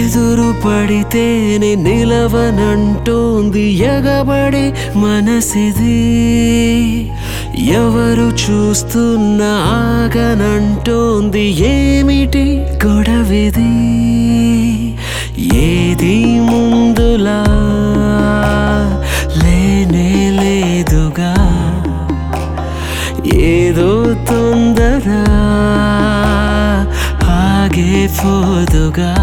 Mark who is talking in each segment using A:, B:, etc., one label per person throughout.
A: ఎదురు పడితేనే నిలవనంటోంది ఎగబడి మనసిది ఎవరు చూస్తున్నా ఆగనంటోంది ఏమిటి గొడవిది ఏది ముందులా లేనే లేదుగా ఏదో తొందర ఆగే పోదుగా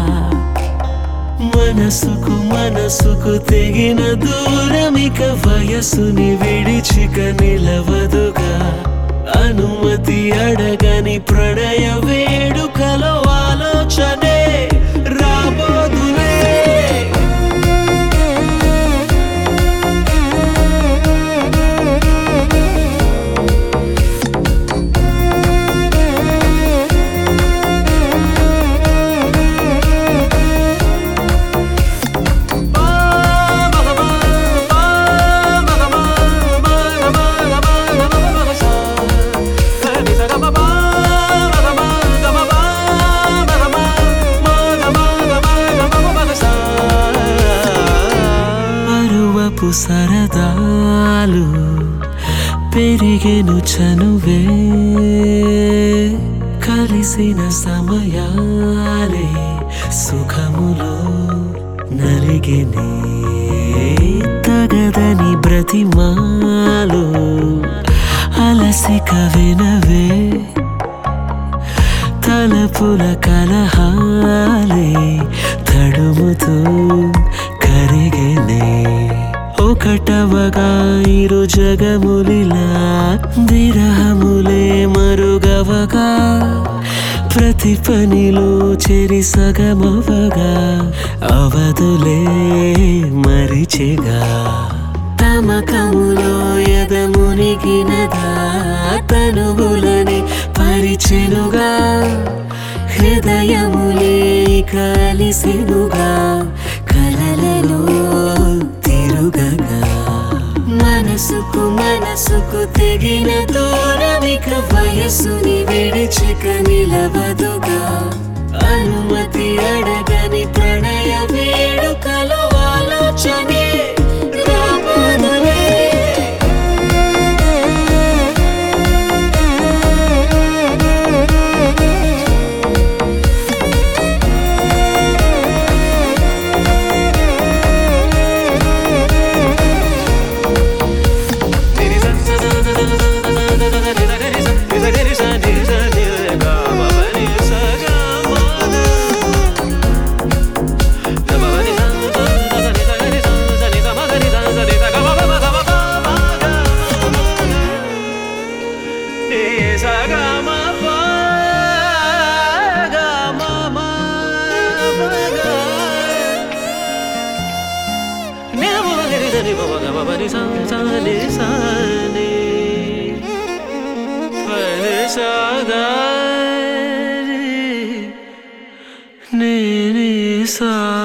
A: మనసుకు మనసుకు తెగిన దూరమిక వయసుని విడిచిక నిలవదుగా అనుమతి అడగని ప్రణయ వేడుకలో ఆలోచనే రాబోదులే అరువపు సరదాలు పెరిగెను చనువే కలిసిన సమయాలే సుఖములో నలిగినే తగదని బ్రతిమాలు అలసిక వినవే తలపుల కలహాలే తడుముతూ కరిగెనే ఒకటవగా ఇరు జగములిలా విరహములే మరుగవగా ప్రతి పనిలో చెరి సగమవగా అవదులే మరిచెగా తమకములో ఎదమునిగినదా తనుగులని పరిచెనుగా హృదయములే కలిసెనుగా కలలలో తిరుగగా మనసుకు మనసుకు తెగిన దూరమిక వయసుని విడిచిక నిలవదుగా అనుమతి అడగని ప్రణయ వేడుకలో ఆలోచనే రాబోదులే నేనే సా